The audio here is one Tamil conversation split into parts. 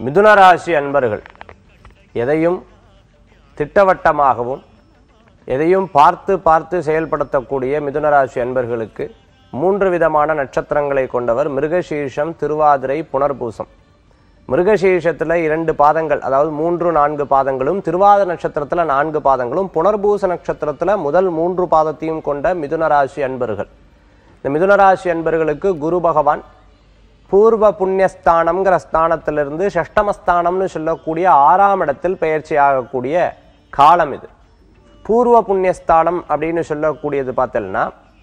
மிதுன ராசி அன்பர்கள் எதையும் திட்டவட்டமாகவும் எதையும் பார்த்து பார்த்து செயல்படுத்தக்கூடிய மிதுன ராசி அன்பர்களுக்கு மூன்று விதமான நட்சத்திரங்களை கொண்டவர் மிருகசீர்ஷம் திருவாதிரை புனர்பூசம் மிருகசீர்ஷத்தில் இரண்டு பாதங்கள் அதாவது மூன்று நான்கு பாதங்களும் திருவாத நட்சத்திரத்தில் நான்கு பாதங்களும் புனர்பூச நட்சத்திரத்தில் முதல் மூன்று பாதத்தையும் கொண்ட மிதுன ராசி அன்பர்கள் இந்த மிதுன ராசி அன்பர்களுக்கு குரு பகவான் பூர்வ புண்ணியஸ்தானம்ங்கிற ஸ்தானத்திலிருந்து ஷஷ்டமஸ்தானம்னு சொல்லக்கூடிய ஆறாம் இடத்தில் பெயர்ச்சி ஆகக்கூடிய காலம் இது பூர்வ புண்ணியஸ்தானம் அப்படின்னு சொல்லக்கூடியது பார்த்தோம்னா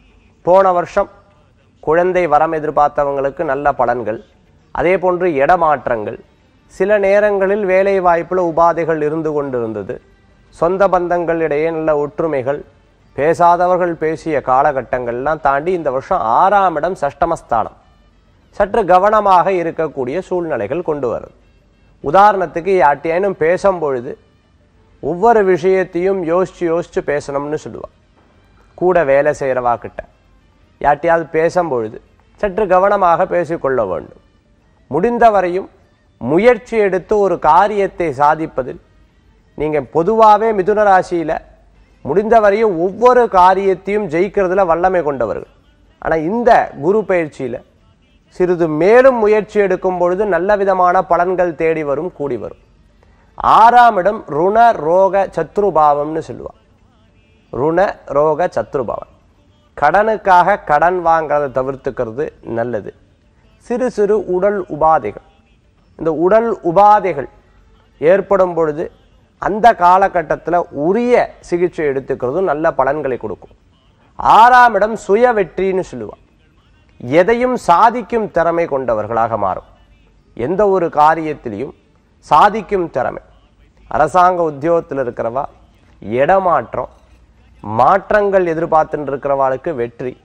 போன வருஷம் குழந்தை வரம் எதிர்பார்த்தவங்களுக்கு நல்ல பலன்கள் அதே போன்று இடமாற்றங்கள் சில நேரங்களில் வேலை வாய்ப்பில் உபாதைகள் இருந்து கொண்டிருந்தது சொந்த பந்தங்களிடையே நல்ல ஒற்றுமைகள் பேசாதவர்கள் பேசிய காலகட்டங்கள்லாம் தாண்டி இந்த வருஷம் ஆறாம் இடம் சஷ்டமஸ்தானம் சற்று கவனமாக இருக்கக்கூடிய சூழ்நிலைகள் கொண்டு வருது உதாரணத்துக்கு யார்ட்டையானும் பேசும் பொழுது ஒவ்வொரு விஷயத்தையும் யோசிச்சு யோசிச்சு பேசணும்னு சொல்லுவாள் கூட வேலை செய்கிறவா கிட்ட யார்ட்டையாவது பேசும் பொழுது சற்று கவனமாக பேசிக்கொள்ள வேண்டும் முடிந்தவரையும் முயற்சி எடுத்து ஒரு காரியத்தை சாதிப்பதில் நீங்கள் பொதுவாகவே மிதுன ராசியில் முடிந்தவரையும் ஒவ்வொரு காரியத்தையும் ஜெயிக்கிறதுல வல்லமை கொண்டவர்கள் ஆனால் இந்த குரு பயிற்சியில் சிறிது மேலும் முயற்சி எடுக்கும் பொழுது நல்ல விதமான பலன்கள் தேடி வரும் கூடி வரும் ஆறாம் இடம் ருண ரோக சத்ருபாவம்னு சொல்லுவாள் ருண ரோக சத்ருபாவம் கடனுக்காக கடன் வாங்குறதை தவிர்த்துக்கிறது நல்லது சிறு சிறு உடல் உபாதைகள் இந்த உடல் உபாதைகள் ஏற்படும் பொழுது அந்த காலகட்டத்தில் உரிய சிகிச்சை எடுத்துக்கிறதும் நல்ல பலன்களை கொடுக்கும் ஆறாம் இடம் சுய வெற்றின்னு சொல்லுவாள் எதையும் சாதிக்கும் திறமை கொண்டவர்களாக மாறும் எந்த ஒரு காரியத்திலையும் சாதிக்கும் திறமை அரசாங்க உத்தியோகத்தில் இருக்கிறவா இடமாற்றம் மாற்றங்கள் எதிர்பார்த்துட்டு இருக்கிறவாளுக்கு வெற்றி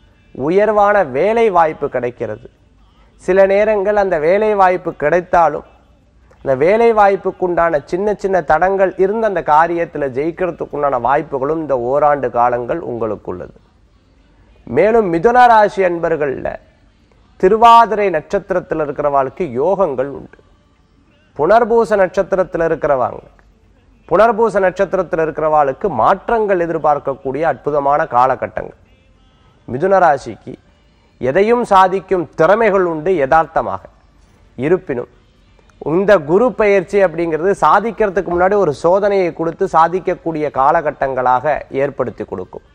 உயர்வான வேலை வாய்ப்பு கிடைக்கிறது சில நேரங்கள் அந்த வேலை வாய்ப்பு கிடைத்தாலும் அந்த வேலை வாய்ப்புக்குண்டான சின்ன சின்ன தடங்கள் இருந்த அந்த காரியத்தில் ஜெயிக்கிறதுக்குண்டான வாய்ப்புகளும் இந்த ஓராண்டு காலங்கள் உங்களுக்குள்ளது மேலும் மிதுன ராசி அன்பர்களில் திருவாதிரை நட்சத்திரத்தில் இருக்கிறவாளுக்கு யோகங்கள் உண்டு புனர்பூச நட்சத்திரத்தில் இருக்கிறவாங்க புனர்பூச நட்சத்திரத்தில் இருக்கிறவாளுக்கு மாற்றங்கள் எதிர்பார்க்கக்கூடிய அற்புதமான காலகட்டங்கள் மிதுன ராசிக்கு எதையும் சாதிக்கும் திறமைகள் உண்டு யதார்த்தமாக இருப்பினும் இந்த குரு பயிற்சி அப்படிங்கிறது சாதிக்கிறதுக்கு முன்னாடி ஒரு சோதனையை கொடுத்து சாதிக்கக்கூடிய காலகட்டங்களாக ஏற்படுத்தி கொடுக்கும்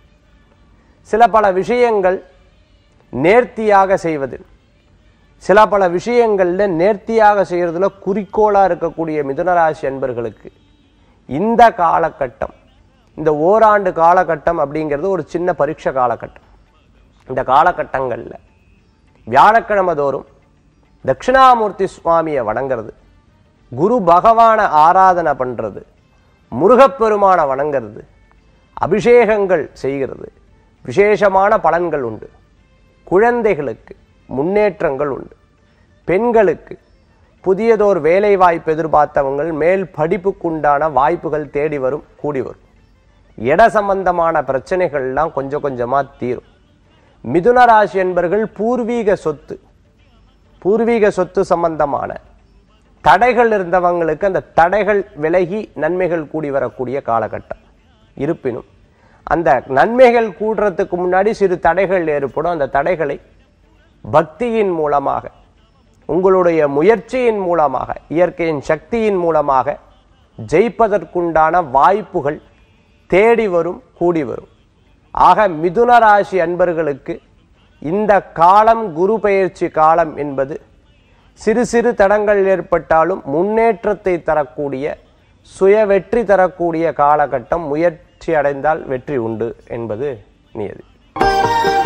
சில பல விஷயங்கள் நேர்த்தியாக செய்வதில் சில பல விஷயங்கள்ல நேர்த்தியாக செய்யறதுல குறிக்கோளா இருக்கக்கூடிய மிதுனராசி அன்பர்களுக்கு இந்த காலகட்டம் இந்த ஓராண்டு காலகட்டம் அப்படிங்கிறது ஒரு சின்ன பரீட்சை காலகட்டம் இந்த காலகட்டங்களில் வியாழக்கிழமை தோறும் தட்சிணாமூர்த்தி சுவாமியை வணங்குறது குரு பகவானை ஆராதனை பண்ணுறது முருகப்பெருமானை வணங்குறது அபிஷேகங்கள் செய்கிறது விசேஷமான பலன்கள் உண்டு குழந்தைகளுக்கு முன்னேற்றங்கள் உண்டு பெண்களுக்கு புதியதோர் வேலை வாய்ப்பு எதிர்பார்த்தவங்கள் மேல் படிப்புக்குண்டான வாய்ப்புகள் தேடி வரும் கூடி வரும் இட சம்பந்தமான பிரச்சனைகள்லாம் கொஞ்சம் கொஞ்சமாக தீரும் மிதுன ராசி என்பர்கள் பூர்வீக சொத்து பூர்வீக சொத்து சம்பந்தமான தடைகள் இருந்தவங்களுக்கு அந்த தடைகள் விலகி நன்மைகள் கூடி வரக்கூடிய காலகட்டம் இருப்பினும் அந்த நன்மைகள் கூடுறதுக்கு முன்னாடி சிறு தடைகள் ஏற்படும் அந்த தடைகளை பக்தியின் மூலமாக உங்களுடைய முயற்சியின் மூலமாக இயற்கையின் சக்தியின் மூலமாக ஜெயிப்பதற்குண்டான வாய்ப்புகள் தேடி வரும் கூடி வரும் ஆக மிதுன ராசி அன்பர்களுக்கு இந்த காலம் குரு பெயர்ச்சி காலம் என்பது சிறு சிறு தடங்கள் ஏற்பட்டாலும் முன்னேற்றத்தை தரக்கூடிய சுய வெற்றி தரக்கூடிய காலகட்டம் முயற்சி அடைந்தால் வெற்றி உண்டு என்பது நியதி